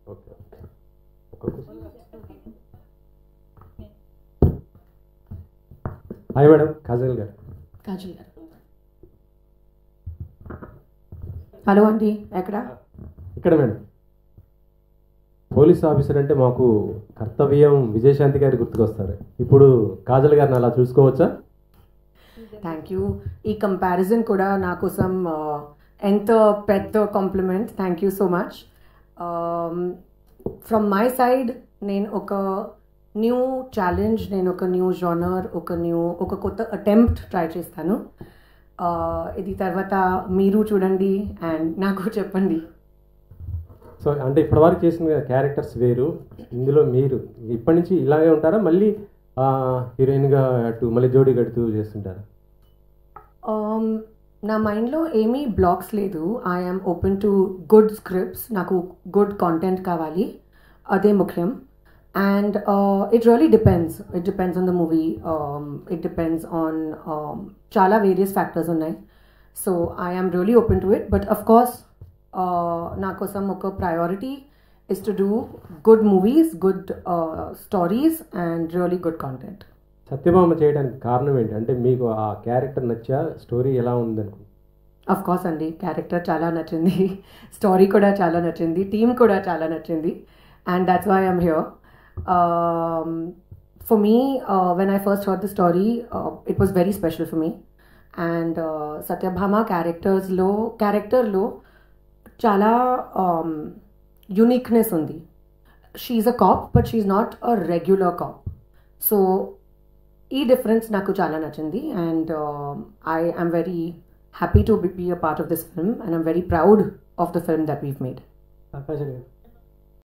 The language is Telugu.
ఓకే ఓకే ఒక్క హాయ్ మేడం కాజల్ గారు కాజల్ గారు హలో అండి ఎక్కడ ఇక్కడ మేడం పోలీస్ ఆఫీసర్ అంటే మాకు కర్తవ్యం విజయశాంతి గారి గుర్తుకొస్తారు ఇప్పుడు కాజల్ గారిని అలా చూసుకోవచ్చా థ్యాంక్ యూ ఈ కంపారిజన్ కూడా నా కోసం ఆ, ఎంత పెద్ద compliment thank you so much from my side నేను ఒక న్యూ ఛాలెంజ్ నేను ఒక న్యూ జానర్ ఒక న్యూ ఒక కొత్త అటెంప్ట్ ట్రై చేస్తాను ఆ, ఇది తర్వాత మీరు చూడండి అండ్ నాకు చెప్పండి సో అంటే ఇప్పటివరకు చేసిన క్యారెక్టర్స్ వేరు ఇందులో మీరు ఇప్పటి నుంచి ఇలాగే ఉంటారా మళ్ళీ ఆ, హీరోయిన్గా అటు మళ్ళీ జోడీ కడుతూ చేస్తుంటారా Um, నా మైండ్లో ఏమీ బ్లాక్స్ లేదు I'm open to good scripts నాకు గుడ్ కాంటెంట్ కావాలి అదే ముఖ్యం and it really depends it depends on the movie it depends on చాలా వేరియస్ ఫ్యాక్టర్స్ ఉన్నాయి so I'm really open to it but of course నా కోసం ఒక priority is to do good movies good stories and really good content Satyabhama చేయడానికి కారణం ఏంటి అంటే మీకు ఆ క్యారెక్టర్ నచ్చా స్టోరీ ఎలా ఉందనుకో అఫ్ కోర్స్ అండి క్యారెక్టర్ చాలా నచ్చింది స్టోరీ కూడా చాలా నచ్చింది టీమ్ కూడా చాలా నచ్చింది and that's why I'm here for me when I first heard the story it was very special for me and Satyabhama క్యారెక్టర్స్లో క్యారెక్టర్లో చాలా యునిక్నెస్ ఉంది she's a cop but she's not a regular cop so ఈ డిఫరెన్స్ నాకు చాలా నచ్చింది and I I'm very happy to be a part of this film and I'm very proud of the film that we've made Akasha గారు